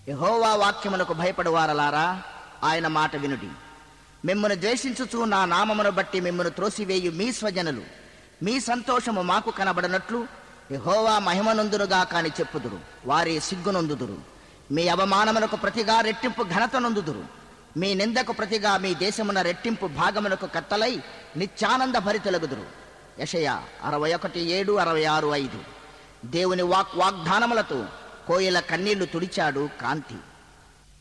యహోవా వాక్యమునకు భయపడువారలారా ఆయన మాట వినుడి మిమ్మను ద్వేషించుచు నా నామమును బట్టి మిమ్మను త్రోసివేయు మీ స్వజనులు మీ సంతోషము మాకు కనబడనట్లు యహోవా మహిమనందురుగా కాని చెప్పుదురు వారి సిగ్గునొందుదురు మీ అవమానమునకు ప్రతిగా రెట్టింపు ఘనత నొందుదురు మీ నిందకు ప్రతిగా మీ దేశమున రెట్టింపు భాగమునకు కత్తలై నిత్యానంద భరితెలగుదురు యషయ అరవై ఒకటి ఏడు అరవై ఆరు ఐదు దేవుని వాక్ వాగ్దానములతో కోయిల కన్నీళ్లు తుడిచాడు కాంతి